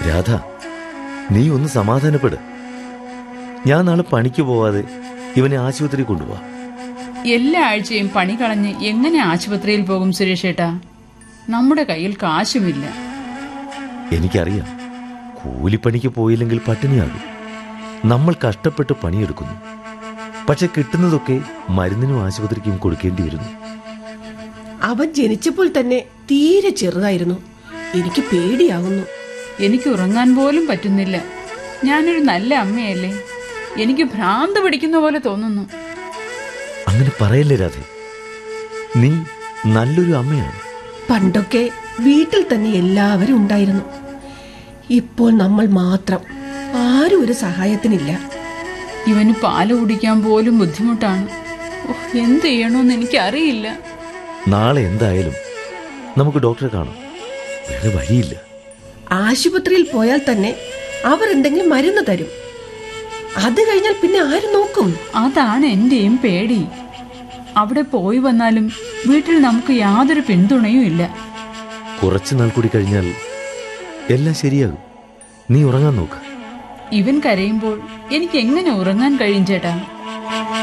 രാധ നീ ഒന്ന് സമാധാനപ്പെട് ഞാൻ നാളെ പണിക്ക് പോവാതെ ഇവനെ ആശുപത്രി കൊണ്ടുപോവാ എല്ലാ ആഴ്ചയും പണി കളഞ്ഞ് എങ്ങനെ ആശുപത്രിയിൽ പോകും സുരേഷേട്ടാ നമ്മുടെ കയ്യിൽ കാശുമില്ല എനിക്കറിയാം കൂലിപ്പണിക്ക് പോയില്ലെങ്കിൽ പട്ടിണിയാകും നമ്മൾ കഷ്ടപ്പെട്ട് പണിയെടുക്കുന്നു പക്ഷെ കിട്ടുന്നതൊക്കെ മരുന്നിനും ആശുപത്രിക്കും കൊടുക്കേണ്ടി വരുന്നു അവൻ ജനിച്ചപ്പോൾ തന്നെ തീരെ ചെറുതായിരുന്നു എനിക്ക് പേടിയാവുന്നു എനിക്ക് ഉറങ്ങാൻ പോലും പറ്റുന്നില്ല ഞാനൊരു നല്ല അമ്മയല്ലേ എനിക്ക് ഭ്രാന്ത് പിടിക്കുന്ന പോലെ തോന്നുന്നു അങ്ങനെ പറയല്ലേ രാധ നീ നല്ലൊരു അമ്മയാണ് പണ്ടൊക്കെ വീട്ടിൽ തന്നെ എല്ലാവരും ഉണ്ടായിരുന്നു ഇപ്പോൾ നമ്മൾ മാത്രം ആരും ഒരു സഹായത്തിനില്ല ഇവന് പാല് കുടിക്കാൻ പോലും ബുദ്ധിമുട്ടാണ് ഓഹ്, എന്ത് ചെയ്യണമെന്ന് എനിക്കറിയില്ല നാളെ എന്തായാലും നമുക്ക് ഡോക്ടറെ കാണാം വേറെ വഴിയില്ല ആശുപത്രിയിൽ പോയാൽ തന്നെ അവർ എന്തെങ്കിലും മരുന്ന് തരും അത് കഴിഞ്ഞാൽ പിന്നെ ആര് നോക്കും അതാണ് എന്റെയും പേടി അവിടെ പോയി വന്നാലും വീട്ടിൽ നമുക്ക് യാതൊരു പിന്തുണയും ഇല്ല കുറച്ചു നാൾ കൂടി കഴിഞ്ഞാൽ എല്ലാം ശരിയാകും നീ ഉറങ്ങാൻ നോക്ക് ഇവൻ കരയുമ്പോൾ എനിക്ക് എങ്ങനെ ഉറങ്ങാൻ കഴിയും ചേട്ടാ